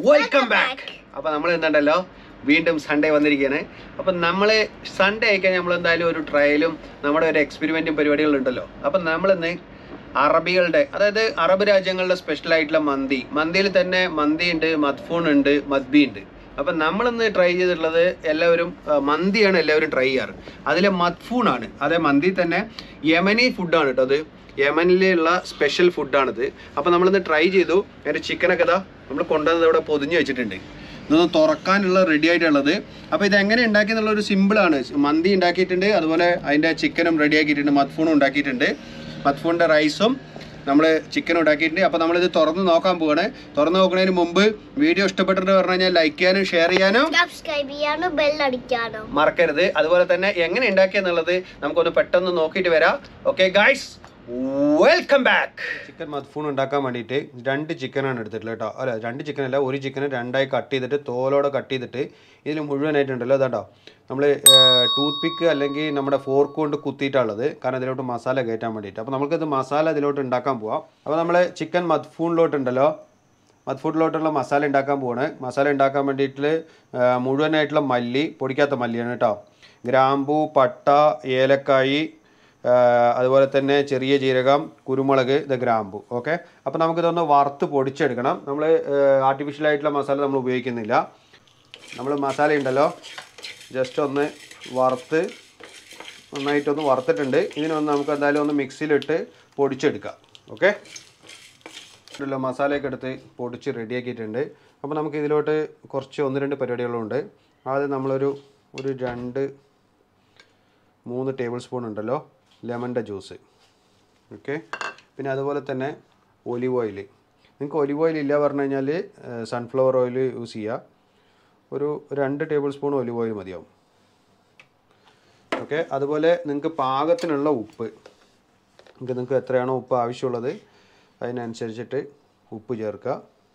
Welcome back അപ്പൊ നമ്മൾ എന്തുണ്ടല്ലോ വീണ്ടും സൺഡേ വന്നിരിക്കുകയാണ് അപ്പൊ നമ്മൾ സൺഡേ ആയിക്കഴിഞ്ഞാൽ നമ്മൾ എന്തായാലും ഒരു ട്രയലും നമ്മുടെ ഒരു എക്സ്പെരിമെന്റും പരിപാടികളും ഉണ്ടല്ലോ അപ്പൊ നമ്മളിന്ന് അറബികളുടെ അതായത് അറബ് രാജ്യങ്ങളുടെ സ്പെഷ്യൽ ആയിട്ടുള്ള മന്തി മന്തിയിൽ തന്നെ മന്തി ഉണ്ട് മദ്ഫൂൺ ഉണ്ട് മദ്ബി ഉണ്ട് അപ്പം നമ്മളിന്ന് ട്രൈ ചെയ്തിട്ടുള്ളത് എല്ലാവരും ആ, മന്തിയാണ് എല്ലാവരും ട്രൈ ചെയ്യാറ് അതിൽ മദ്ഫൂൺ ആണ് അതെ മന്തി തന്നെ യമനി ഫുഡാണ് കേട്ടോ അത് യമനിലുള്ള സ്പെഷ്യൽ ഫുഡാണിത് അപ്പോൾ നമ്മളിന്ന് ട്രൈ ചെയ്തു അതിൻ്റെ ചിക്കനൊക്കെ ഇതാ നമ്മൾ കൊണ്ടുവന്നത് ഇവിടെ പൊതിഞ്ഞ് വെച്ചിട്ടുണ്ട് ഇതൊന്ന് തുറക്കാനുള്ള റെഡി ആയിട്ടുള്ളത് അപ്പോൾ ഇത് എങ്ങനെ ഉണ്ടാക്കി എന്നുള്ള ഒരു സിമ്പിളാണ് മന്തി ഉണ്ടാക്കിയിട്ടുണ്ട് അതുപോലെ അതിൻ്റെ ചിക്കനും റെഡി ആക്കിയിട്ടുണ്ട് മത്ഫൂണും ഉണ്ടാക്കിയിട്ടുണ്ട് മത്ഫൂണിൻ്റെ റൈസും നമ്മൾ ചിക്കൻ ഉണ്ടാക്കിയിട്ടുണ്ട് അപ്പോൾ നമ്മളിത് തുറന്ന് നോക്കാൻ പോവാണ് തുറന്ന് നോക്കുന്നതിന് മുമ്പ് വീഡിയോ ഇഷ്ടപ്പെട്ടിട്ട് പറഞ്ഞു കഴിഞ്ഞാൽ ലൈക്ക് ചെയ്യാനും ഷെയർ ചെയ്യാനും സബ്സ്ക്രൈബ് ചെയ്യാനോ ബെല്ലടിക്കാനോ മറക്കരുത് അതുപോലെ തന്നെ എങ്ങനെ ഉണ്ടാക്കിയെന്നുള്ളത് നമുക്കൊന്ന് പെട്ടെന്ന് നോക്കിയിട്ട് വരാം okay guys welcome back chicken മത്ഫൂൺ ഉണ്ടാക്കാൻ വേണ്ടിയിട്ട് രണ്ട് ചിക്കനാണ് എടുത്തിട്ടുള്ളത് കേട്ടോ അല്ല രണ്ട് ചിക്കൻ അല്ല ഒരു ചിക്കൻ രണ്ടായി കട്ട് ചെയ്തിട്ട് തോലോടെ കട്ട് ചെയ്തിട്ട് ഇതിൽ മുഴുവനായിട്ടുണ്ടല്ലോ അതാട്ടോ നമ്മൾ ടൂത്ത് പിക്ക് അല്ലെങ്കിൽ നമ്മുടെ ഫോർക്ക് കൊണ്ട് കുത്തിയിട്ടുള്ളത് കാരണം ഇതിലോട്ട് മസാല കയറ്റാൻ വേണ്ടിയിട്ട് അപ്പോൾ നമുക്കിത് മസാല ഇതിലോട്ട് ഉണ്ടാക്കാൻ പോവാം അപ്പോൾ നമ്മൾ ചിക്കൻ മത്ഫൂണിലോട്ടുണ്ടല്ലോ മത്ഫൂട്ടിലോട്ടുള്ള മസാല ഉണ്ടാക്കാൻ പോവാണ് മസാല ഉണ്ടാക്കാൻ വേണ്ടിയിട്ട് ആ, മുഴുവനായിട്ടുള്ള മല്ലി പൊടിക്കാത്ത മല്ലിയാണ് കേട്ടോ ഗ്രാമ്പൂ പട്ട ഏലക്കായി ആ, അതുപോലെ തന്നെ ചെറിയ ജീരകം കുരുമുളക് ഇത് ഗ്രാമ്പു ഓക്കെ അപ്പോൾ നമുക്കിതൊന്ന് വറുത്ത് പൊടിച്ചെടുക്കണം നമ്മൾ ആർട്ടിഫിഷ്യൽ ആയിട്ടുള്ള മസാല നമ്മൾ ഉപയോഗിക്കുന്നില്ല നമ്മൾ മസാല ഉണ്ടല്ലോ ജസ്റ്റ് ഒന്ന് വറുത്ത് നന്നായിട്ടൊന്ന് വറുത്തിട്ടുണ്ട് ഇതിനൊന്ന് നമുക്ക് എന്തായാലും ഒന്ന് മിക്സിയിലിട്ട് പൊടിച്ചെടുക്കാം ഓക്കെ ഉണ്ടല്ലോ മസാലയൊക്കെ എടുത്ത് പൊടിച്ച് റെഡിയാക്കിയിട്ടുണ്ട് അപ്പോൾ നമുക്ക് ഇതിലോട്ട് കുറച്ച് ഒന്ന് രണ്ട് പരിപാടികളുണ്ട് ആദ്യം നമ്മളൊരു ഒരു രണ്ട് മൂന്ന് ടേബിൾ സ്പൂൺ ഉണ്ടല്ലോ ലെമണിൻ്റെ ജ്യൂസ് ഓക്കെ പിന്നെ അതുപോലെ തന്നെ ഒലിവ് ഓയിൽ നിങ്ങൾക്ക് ഒലിവ് ഓയിൽ ഇല്ല പറഞ്ഞു കഴിഞ്ഞാൽ സൺഫ്ലവർ ഓയിൽ യൂസ് ചെയ്യുക ഒരു രണ്ട് ടേബിൾ സ്പൂൺ ഒലിവ് ഓയിൽ മതിയാവും ഓക്കെ അതുപോലെ നിങ്ങൾക്ക് പാകത്തിനുള്ള ഉപ്പ് നിങ്ങൾക്ക് നിങ്ങൾക്ക് എത്രയാണോ ഉപ്പ് ആവശ്യമുള്ളത് അതിനനുസരിച്ചിട്ട് ഉപ്പ് ചേർക്കുക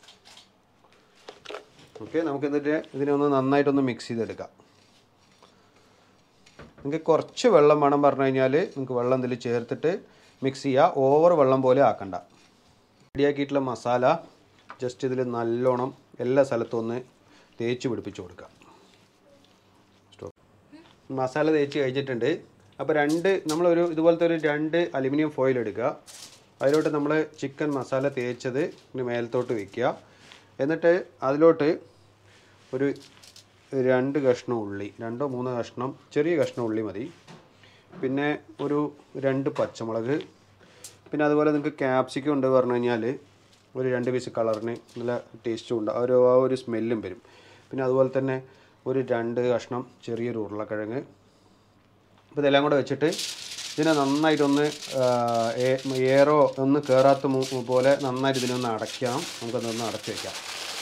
ഓക്കെ നമുക്ക് എന്നിട്ട് ഇതിനെ ഒന്ന് നന്നായിട്ടൊന്ന് മിക്സ് ചെയ്തെടുക്കാം നിങ്ങൾക്ക് കുറച്ച് വെള്ളം വേണം പറഞ്ഞു കഴിഞ്ഞാൽ നിങ്ങൾക്ക് വെള്ളം ഇതിൽ ചേർത്തിട്ട് മിക്സ് ചെയ്യുക ഓവർ വെള്ളം പോലെ ആക്കണ്ട റെഡിയാക്കിയിട്ടുള്ള മസാല ജസ്റ്റ് ഇതിൽ നല്ലോണം എല്ലാ സ്ഥലത്തും ഒന്ന് തേച്ച് പിടിപ്പിച്ച് കൊടുക്കുക സ്റ്റോപ്പ് മസാല തേച്ച് കഴിച്ചിട്ടുണ്ട് അപ്പോൾ രണ്ട് നമ്മളൊരു ഇതുപോലത്തെ ഒരു രണ്ട് അലുമിനിയം ഫോയിൽ എടുക്കുക അതിലോട്ട് നമ്മൾ ചിക്കൻ മസാല തേച്ചത് ഇതിന് മേലത്തോട്ട് വെക്കുക എന്നിട്ട് അതിലോട്ട് ഒരു രണ്ട് കഷ്ണം ഉള്ളി രണ്ടോ മൂന്നോ കഷ്ണം ചെറിയ കഷ്ണം ഉള്ളി മതി പിന്നെ ഒരു രണ്ട് പച്ചമുളക് പിന്നെ അതുപോലെ നിങ്ങൾക്ക് ക്യാപ്സിക്കം ഉണ്ട് പറഞ്ഞു കഴിഞ്ഞാൽ ഒരു രണ്ട് പീസ് കളറിന് നല്ല ടേസ്റ്റും ഉണ്ട് ആ ഒരു ആ ഒരു സ്മെല്ലും വരും പിന്നെ അതുപോലെ തന്നെ ഒരു രണ്ട് കഷ്ണം ചെറിയൊരു ഉരുളക്കിഴങ്ങ് അപ്പോൾ ഇതെല്ലാം കൂടെ വെച്ചിട്ട് ഇതിനെ നന്നായിട്ടൊന്ന് ആ, എ- എയറോ ഒന്ന് കയറാത്ത മു- പോലെ നന്നായിട്ട് ഇതിനൊന്ന് അടയ്ക്കാം നമുക്കൊന്ന് അടച്ച് വയ്ക്കാം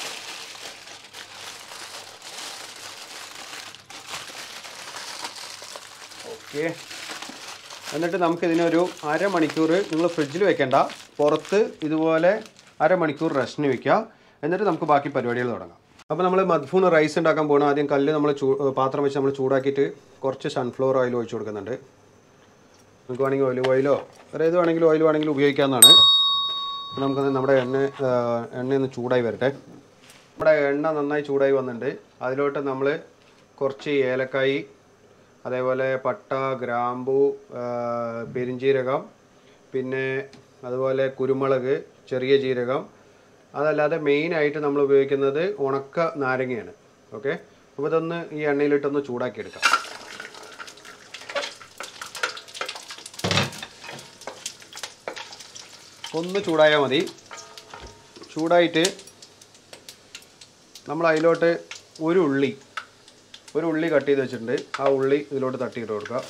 ഓക്കെ എന്നിട്ട് നമുക്ക് ഇതിനൊരു അരമണിക്കൂർ നിങ്ങൾ ഫ്രിഡ്ജിൽ വെക്കേണ്ട പുറത്ത് ഇതുപോലെ അരമണിക്കൂർ റെസ്റ്റിന് വെക്കുക എന്നിട്ട് നമുക്ക് ബാക്കി പരിപാടികൾ തുടങ്ങാം അപ്പോൾ നമ്മൾ മദ്ഫൂൺ റൈസ് ഉണ്ടാക്കാൻ പോകണം ആദ്യം കല്ല് നമ്മൾ ചൂ പാത്രം വെച്ച് നമ്മൾ ചൂടാക്കിയിട്ട് കുറച്ച് സൺഫ്ലവർ ഓയിൽ ഒഴിച്ച് കൊടുക്കുന്നുണ്ട് നമുക്ക് വേണമെങ്കിൽ ഒലിവ് ഓയിലോ വേറെ ഏത് വേണമെങ്കിലും ഓയിൽ വേണമെങ്കിലും ഉപയോഗിക്കാവുന്നതാണ് അപ്പോൾ നമുക്കത് നമ്മുടെ എണ്ണ ആ, എണ്ണയൊന്ന് ചൂടായി വരട്ടെ നമ്മുടെ എണ്ണ നന്നായി ചൂടായി വന്നിട്ടുണ്ട് അതിലോട്ട് നമ്മൾ കുറച്ച് ഏലക്കായി അതേപോലെ പട്ട ഗ്രാമ്പു ആ, പെരിഞ്ജീരകം പിന്നെ അതുപോലെ കുരുമുളക് ചെറിയ ജീരകം അതല്ലാതെ മെയിനായിട്ട് നമ്മൾ ഉപയോഗിക്കുന്നത് ഉണക്ക നാരങ്ങയാണ് ഓക്കെ അപ്പോൾ ഇതൊന്ന് ഈ എണ്ണയിലിട്ടൊന്ന് ചൂടാക്കിയെടുക്കാം ഒന്ന് ചൂടായാൽ മതി ചൂടായിട്ട് നമ്മൾ അതിലോട്ട് ഒരു ഉള്ളി ഒരു ഉള്ളി കട്ട് ചെയ്ത് വെച്ചിട്ടുണ്ട് ആ ഉള്ളി ഇതിലോട്ട് തട്ടിയിട്ട് കൊടുക്കുക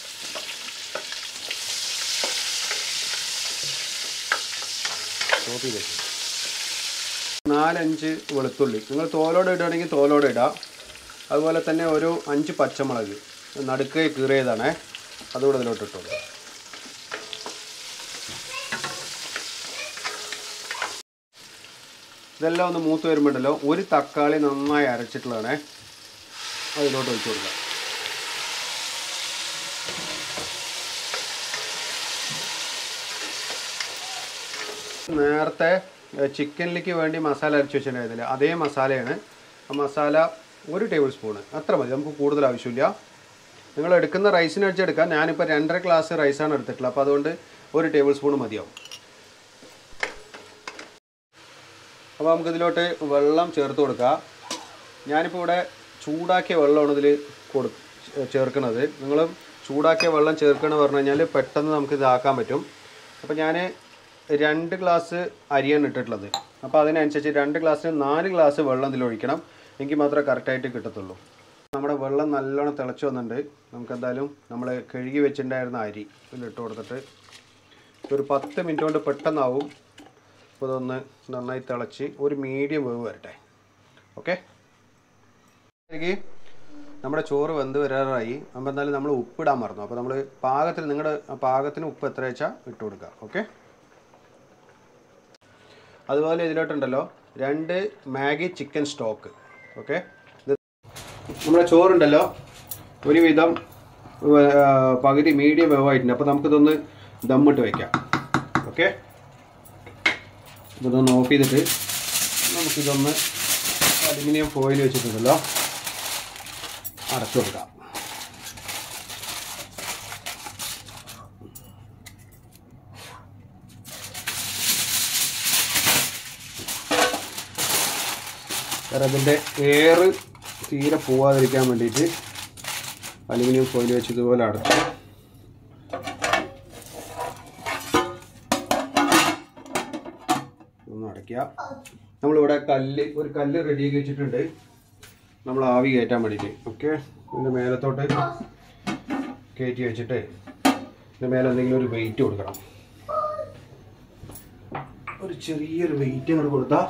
ചോപ്പ് ചെയ്ത് വെച്ചു നാലഞ്ച് വെളുത്തുള്ളി നിങ്ങൾ തോലോടെ ഇടുകയാണെങ്കിൽ തോലോടെ ഇടാം അതുപോലെ തന്നെ ഒരു അഞ്ച് പച്ചമുളക് നടുക്ക് കീറിയതാണേ അതുകൂടെ ഇതിലോട്ട് ഇട്ടു കൊടുക്കുക ഇതെല്ലാം ഒന്ന് മൂത്ത് വരുമ്പോണ്ടല്ലോ ഒരു തക്കാളി നന്നായി അരച്ചിട്ടുള്ളതാണേ അതിലോട്ട് ഒഴിച്ചു കൊടുക്കുക നേരത്തെ ചിക്കനിലേക്ക് വേണ്ടി മസാല അരച്ച് വെച്ചിട്ടുണ്ടായിരുന്നില്ല അതേ മസാലയാണ് ആ മസാല ഒരു ടേബിൾ സ്പൂണ് അത്ര മതി നമുക്ക് കൂടുതൽ ആവശ്യമില്ല നിങ്ങൾ എടുക്കുന്ന റൈസിന് വെച്ചെടുക്കാം ഞാനിപ്പോൾ രണ്ടര ഗ്ലാസ് റൈസാണ് എടുത്തിട്ടുള്ളത് അപ്പോൾ അതുകൊണ്ട് ഒരു ടേബിൾ സ്പൂൺ മതിയാവും അപ്പോൾ നമുക്കിതിലോട്ട് വെള്ളം ചേർത്ത് കൊടുക്കാം ഞാനിപ്പോൾ ഇവിടെ ചൂടാക്കിയ വെള്ളമാണ് ഇതിൽ കൊടു ചേർക്കുന്നത് നിങ്ങൾ ചൂടാക്കിയ വെള്ളം ചേർക്കണമെന്ന് പറഞ്ഞു കഴിഞ്ഞാൽ പെട്ടെന്ന് നമുക്ക് ഇതാക്കാൻ പറ്റും അപ്പോൾ ഞാൻ രണ്ട് ഗ്ലാസ് അരിയാണ് ഇട്ടിട്ടുള്ളത് അപ്പോൾ അതിനനുസരിച്ച് രണ്ട് ഗ്ലാസ്സിന് നാല് ഗ്ലാസ് വെള്ളം ഇതിൽ ഒഴിക്കണം എങ്കിൽ മാത്രമേ കറക്റ്റായിട്ട് കിട്ടത്തുള്ളൂ നമ്മുടെ വെള്ളം നല്ലോണം തിളച്ച് വന്നിട്ടുണ്ട് നമുക്ക് എന്തായാലും നമ്മൾ കഴുകി വെച്ചിട്ടുണ്ടായിരുന്ന അരി ഇതിലിട്ട് കൊടുത്തിട്ട് ഒരു പത്ത് മിനിറ്റ് കൊണ്ട് പെട്ടെന്നാവും അപ്പോൾ ഇതൊന്ന് നന്നായി തിളച്ച് ഒരു മീഡിയം വേവ് വരട്ടെ ഓക്കെ എനിക്ക് നമ്മുടെ ചോറ് വെന്ത് വരാറായി അപ്പോൾ എന്തായാലും നമ്മൾ ഉപ്പിടാൻ മറന്നു അപ്പോൾ നമ്മൾ പാകത്തിന് നിങ്ങളുടെ പാകത്തിന് ഉപ്പ് എത്ര വെച്ചാൽ ഇട്ട് കൊടുക്കുക ഓക്കെ അതുപോലെ ഇതിലോട്ടുണ്ടല്ലോ രണ്ട് മാഗി ചിക്കൻ സ്റ്റോക്ക് ഓക്കെ ഇത് നമ്മുടെ ചോറുണ്ടല്ലോ ഒരുവിധം ആ, പകുതി മീഡിയം വേവായിട്ടുണ്ട് അപ്പോൾ നമുക്കിതൊന്ന് ദമ്മിട്ട് വയ്ക്കാം ഓക്കെ ഇതൊന്ന് ഓഫ് ചെയ്തിട്ട് നമുക്കിതൊന്ന് അലുമിനിയം ഫോയിൽ വെച്ചിട്ടുണ്ടല്ലോ അടച്ചു കൊടുക്കാം കാരണം അതിൻ്റെ എയർ തീരെ പോവാതിരിക്കാൻ വേണ്ടിയിട്ട് അലുമിനിയം ഫോയിൽ വെച്ച് ഇതുപോലെ അടച്ചു ഒന്ന് അടയ്ക്കുക നമ്മളിവിടെ കല്ല് ഒരു കല്ല് റെഡിയാക്കി വെച്ചിട്ടുണ്ട് നമ്മൾ ആവി കയറ്റാൻ വേണ്ടിയിട്ട് ഓക്കെ ഇതിൻ്റെ മേലത്തോട്ട് കയറ്റി വെച്ചിട്ട് ഇതിൻ്റെ മേലെ എന്തെങ്കിലും ഒരു വെയിറ്റ് കൊടുക്കണം ഒരു ചെറിയൊരു വെയിറ്റ് അങ്ങോട്ട് കൊടുത്താൽ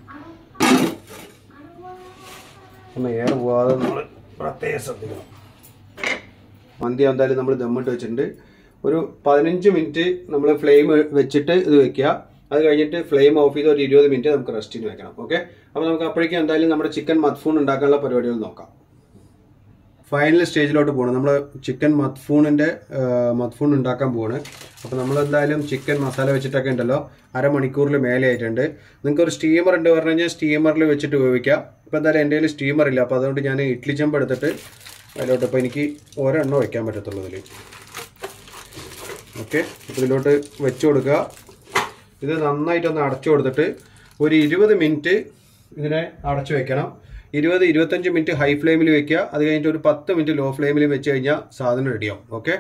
ഒന്ന് എയർ പോവാതെ നമ്മൾ പ്രത്യേകം ശ്രദ്ധിക്കണം മന്തി എന്തായാലും നമ്മൾ ദമ്മിട്ട് വെച്ചിട്ടുണ്ട് ഒരു പതിനഞ്ച് മിനിറ്റ് നമ്മൾ ഫ്ലെയിം വെച്ചിട്ട് ഇത് വെക്കുക അത് കഴിഞ്ഞിട്ട് ഫ്ലെയിം ഓഫ് ചെയ്ത് ഒരു ഇരുപത് മിനിറ്റ് നമുക്ക് റെസ്റ്റിന് വെക്കണം ഓക്കെ അപ്പോൾ നമുക്ക് അപ്പോഴേക്കും എന്തായാലും നമ്മുടെ ചിക്കൻ മത്ഫൂൺ ഉണ്ടാക്കാനുള്ള പരിപാടികൾ നോക്കാം ഫൈനൽ സ്റ്റേജിലോട്ട് പോകണം നമ്മൾ ചിക്കൻ മത്ഫൂണിൻ്റെ മത്ഫൂൺ ഉണ്ടാക്കാൻ പോവാണ് അപ്പോൾ നമ്മൾ എന്തായാലും ചിക്കൻ മസാല വെച്ചിട്ടൊക്കെ ഉണ്ടല്ലോ അരമണിക്കൂറിൽ മേലെ ആയിട്ടുണ്ട് നിങ്ങൾക്ക് ഒരു സ്റ്റീമർ ഉണ്ട് പറഞ്ഞു കഴിഞ്ഞാൽ സ്റ്റീമറിൽ വെച്ചിട്ട് ഉപയോഗിക്കാം ഇപ്പോൾ എന്തായാലും എൻ്റെ കയ്യിൽ സ്റ്റീമർ ഇല്ല അപ്പോൾ അതുകൊണ്ട് ഞാൻ ഇഡ്ലി ചെമ്പ് എടുത്തിട്ട് അതിലോട്ട് ഇപ്പോൾ എനിക്ക് ഒരെണ്ണം വയ്ക്കാൻ പറ്റത്തുള്ളൂ ഇതിൽ ഓക്കെ അപ്പോൾ ഇതിലോട്ട് വെച്ച് കൊടുക്കുക ഇത് നന്നായിട്ടൊന്ന് അടച്ചു കൊടുത്തിട്ട് ഒരു ഇരുപത് മിനിറ്റ് ഇതിനെ അടച്ചു വെക്കണം ഇരുപത് ഇരുപത്തഞ്ച് മിനിറ്റ് ഹൈ ഫ്ലെയിമിൽ വെക്കുക അത് കഴിഞ്ഞിട്ട് ഒരു പത്ത് മിനിറ്റ് ലോ ഫ്ലെയിമിൽ വെച്ച് കഴിഞ്ഞാൽ സാധനം റെഡിയാവും ഓക്കെ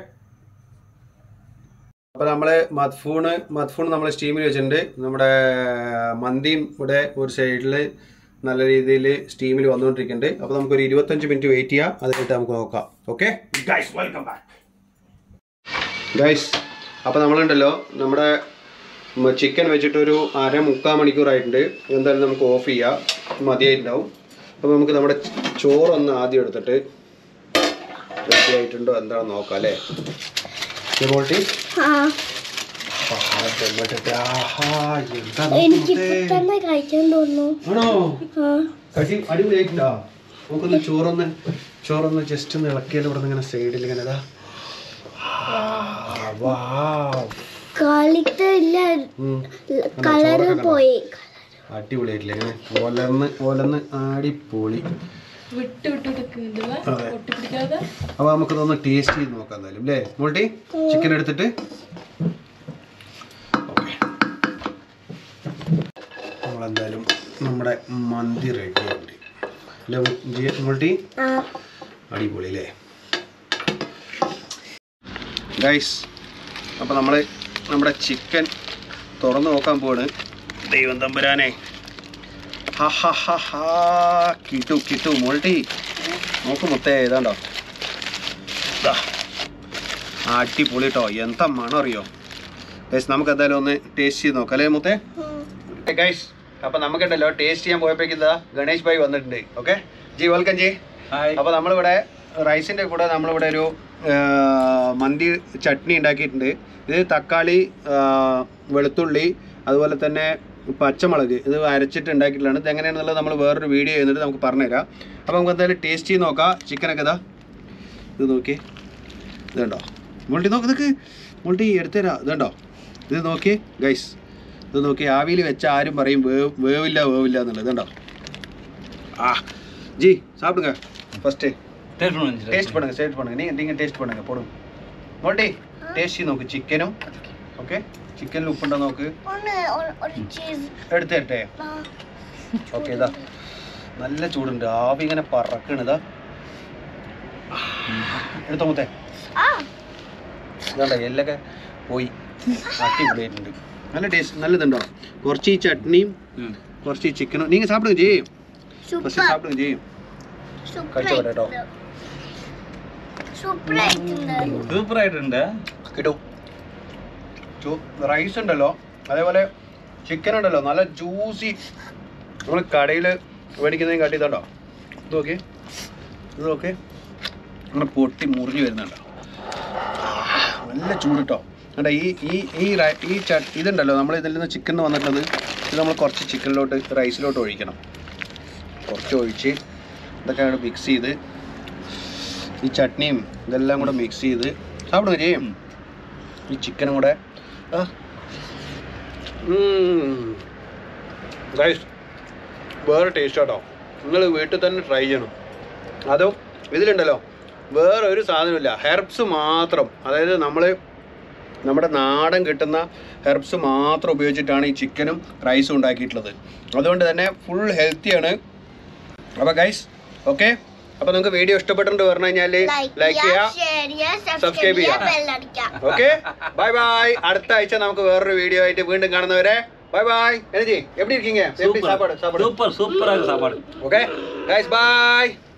അപ്പോൾ നമ്മൾ മത്ഫൂണ് മത്ഫൂൺ നമ്മൾ സ്റ്റീമിൽ വെച്ചിട്ടുണ്ട് നമ്മുടെ മന്തിയും ഇവിടെ ഒരു സൈഡിൽ നല്ല രീതിയിൽ സ്റ്റീമിൽ വന്നുകൊണ്ടിരിക്കുന്നുണ്ട് അപ്പോൾ നമുക്കൊരു ഇരുപത്തഞ്ച് മിനിറ്റ് വെയിറ്റ് ചെയ്യാം അത് കഴിഞ്ഞിട്ട് നമുക്ക് നോക്കാം okay guys welcome back guys അപ്പോൾ നമ്മളുണ്ടല്ലോ നമ്മുടെ ചിക്കൻ വെച്ചിട്ടൊരു അര മുക്കാൽ മണിക്കൂറായിട്ടുണ്ട് എന്തായാലും നമുക്ക് ഓഫ് ചെയ്യാം മതിയായിട്ടുണ്ടാവും അപ്പോൾ നമുക്ക് നമ്മുടെ ച- ചോറൊന്ന് ആദ്യം എടുത്തിട്ട് റെഡി ആയിട്ടുണ്ടോ എന്താണെന്ന് നോക്കാം അല്ലേ ക്വാളിറ്റി ആ എനിക്ക് ഇപ്പൊ തന്നെ കഴിക്കാൻ തോന്നുന്നു ആണോ ആ കടി അടിപൊളിയായിട്ടുണ്ടോ നമുക്കൊന്ന് ചോറൊന്ന് ചോറൊന്ന് ജസ്റ്റ് ഒന്ന് ഇളക്കിയാൽ ഇവിടെ നിന്ന് ഇങ്ങനെ സൈഡിൽ ഇങ്ങനെ ഇതാ വാവ് കളിട്ട് ഇല്ല ഉം. കളറ് പോയി അടിപൊളിയായിട്ടില്ലേ ഇങ്ങനെ ഒലർന്ന് ഒലന്ന് ആടിപ്പൊളി വിട്ട് വിട്ട് വിട്ട് അതെ. ഒട്ടിപ്പിടിക്കാതെ അപ്പൊ നമുക്കിതൊന്ന് ടേസ്റ്റ് ചെയ്ത് നോക്കാം എന്തായാലും അല്ലേ മോൾട്ടി ചിക്കൻ എടുത്തിട്ട് ഓക്കെ നമ്മളെന്തായാലും നമ്മുടെ മന്തി റെഡി ആയിട്ട് അല്ലേ ജി- മോൾട്ടി ആ അടിപൊളി അല്ലേ ഗൈസ് അപ്പോൾ നമ്മൾ നമ്മുടെ ചിക്കൻ തുറന്നു നോക്കാൻ പോവാണ് ദൈവം തമ്പുരാനെ ഹാ ഹാ ഹാ ഹാ കിട്ടു കിട്ടു മോൾട്ടി നോക്ക് മുത്തേ ഏതാണ്ടോ ദാ. അടിപൊളി കേട്ടോ എന്താ മണം അറിയോ ഗൈസ് നമുക്ക് എന്തായാലും ഒന്ന് ടേസ്റ്റ് ചെയ്ത് നോക്കാം അല്ലേ മുത്തേ ഗൈസ് അപ്പൊ നമുക്കുണ്ടല്ലോ ടേസ്റ്റ് ചെയ്യാൻ പോയപ്പോഴേക്കും ഇതാ ഗണേഷ് ഭായി വന്നിട്ടുണ്ട് ഓക്കെ ജി വെൽക്കം ജി അപ്പൊ നമ്മളിവിടെ റൈസിന്റെ കൂടെ നമ്മളിവിടെ ഒരു ആ, മന്തി ചട്നി ഉണ്ടാക്കിയിട്ടുണ്ട് ഇത് തക്കാളി ആ, വെളുത്തുള്ളി അതുപോലെ തന്നെ പച്ചമുളക് ഇത് അരച്ചിട്ട് ഉണ്ടാക്കിയിട്ടുള്ളതാണ് ഇത് എങ്ങനെയാണെന്നുള്ളത് നമ്മൾ വേറൊരു വീഡിയോ ചെയ്യുന്നിട്ട് നമുക്ക് പറഞ്ഞുതരാം അപ്പോൾ നമുക്ക് എന്തായാലും ടേസ്റ്റ് ചെയ്ത് നോക്കാം ചിക്കനൊക്കെ ഇതാ ഇത് നോക്കി ഇതുണ്ടോ മുൾട്ടി നോക്ക് ഇതൊക്കെ മുൾട്ടി എടുത്തുതരാം ഇതുണ്ടോ ഇത് നോക്കി ഗൈസ് ഇത് നോക്കി ആവിയിൽ വെച്ച ആരും പറയും വേവ് വേവില്ല വേവില്ല എന്നുള്ളത് കണ്ടോ ആ ஜி சாப்பிடுங்க ஃபர்ஸ்ட் டேஸ்ட் பண்ணுங்க டேஸ்ட் பண்ணுங்க நீங்க நீங்க டேஸ்ட் பண்ணுங்க போடுங்க മോൾട്ടി ടേസ്റ്റ് ചെയ്ത് നോക്ക് ചിക്കനും ഓക്കെ ചിക്കനിൽ ഉപ്പുണ്ടോ നോക്ക് ഒന്ന് ഒ- ഒരു ചീസ് എടുത്ത് തരട്ടെ ഓക്കെ ഇതാ നല്ല ചൂടുണ്ട് ആവി ഇങ്ങനെ പറക്കണ് ഇതാ എടുത്തോ മുത്തേ ആ ഇതാണ്ട എല്ലൊക്കെ പോയി അടിപൊളിയായിട്ടുണ്ട് നല്ല ടേസ്റ്റ് നല്ലതുണ്ടോ കുറച്ച് ഈ ചട്നിയും കുറച്ച് ഈ ചിക്കനും നിങ്ങൾ സാപ്പിടുங்க ജി ഫസ്റ്റ് സൂപ്പർ സാപ്പിടുங்க ജി സൂപ്പർ കഴിച്ചു പോട്ടെ കേട്ടോ. സൂപ്പർ ആയിട്ടുണ്ട് സൂപ്പർ ആയിട്ടുണ്ട് കിട്ടും റൈസ് ഉണ്ടല്ലോ അതേപോലെ ചിക്കൻ ഉണ്ടല്ലോ നല്ല ജ്യൂസി നമ്മൾ കടയിൽ മേടിക്കുന്നതിന് കാട്ടി ഇതുണ്ടോ ഇത് നോക്കി ഇത് നോക്കി അങ്ങനെ പൊട്ടി മുറിഞ്ഞ് വരുന്നുണ്ടോ നല്ല ചൂട് കേട്ടോ കണ്ടോ ഈ ഈ ഈ റൈ- ഈ ച ഇതുണ്ടല്ലോ നമ്മൾ ഇതിൽ നിന്ന് ചിക്കൻ വന്നിട്ടുള്ളത് ഇത് നമ്മൾ കുറച്ച് ചിക്കനിലോട്ട് റൈസിലോട്ട് ഒഴിക്കണം കുറച്ച് ഒഴിച്ച് ഇതൊക്കെ അങ്ങോട്ട് മിക്സ് ചെയ്ത് ഈ ചട്നിയും ഇതെല്ലാം കൂടെ മിക്സ് ചെയ്ത് സാപ്പിടുക ചെയ്യും ഈ ചിക്കനും കൂടെ ആ ഗൈസ് വേറെ ടേസ്റ്റ് കേട്ടോ നിങ്ങൾ വീട്ടിൽ തന്നെ ട്രൈ ചെയ്യണം അതോ ഇതിലുണ്ടല്ലോ വേറെ ഒരു സാധനമില്ല ഹെർബ്സ് മാത്രം അതായത് നമ്മൾ നമ്മുടെ നാടൻ കിട്ടുന്ന ഹെർബ്സ് മാത്രം ഉപയോഗിച്ചിട്ടാണ് ഈ ചിക്കനും റൈസും ഉണ്ടാക്കിയിട്ടുള്ളത് അതുകൊണ്ട് തന്നെ ഫുൾ ഹെൽത്തിയാണ് അപ്പോൾ ഗൈസ് ഓക്കെ അപ്പോൾ നിങ്ങൾക്ക് വീഡിയോ ഇഷ്ടപ്പെട്ടിട്ടുണ്ട് പറഞ്ഞു കഴിഞ്ഞാൽ ലൈക്ക് ചെയ്യുക ഷെയർ ചെയ്യുക Subscribe സബ്സ്ക്രൈബ് ചെയ്യുക. ചെയ്യുക ബെല്ലടിക്കാം ഓക്കെ ബൈ ബൈ അടുത്ത ആഴ്ച നമുക്ക് വേറൊരു വീഡിയോ ആയിട്ട് വീണ്ടും കാണുന്നവരെ ബൈ ബൈ எனர்ஜி எப்படி இருக்கீங்க எப்படி சாப்பாடு சாப்பாடு சூப்பர் சூப்பரா இருக்கு சாப்பாடு ஓகே கைஸ் பாய்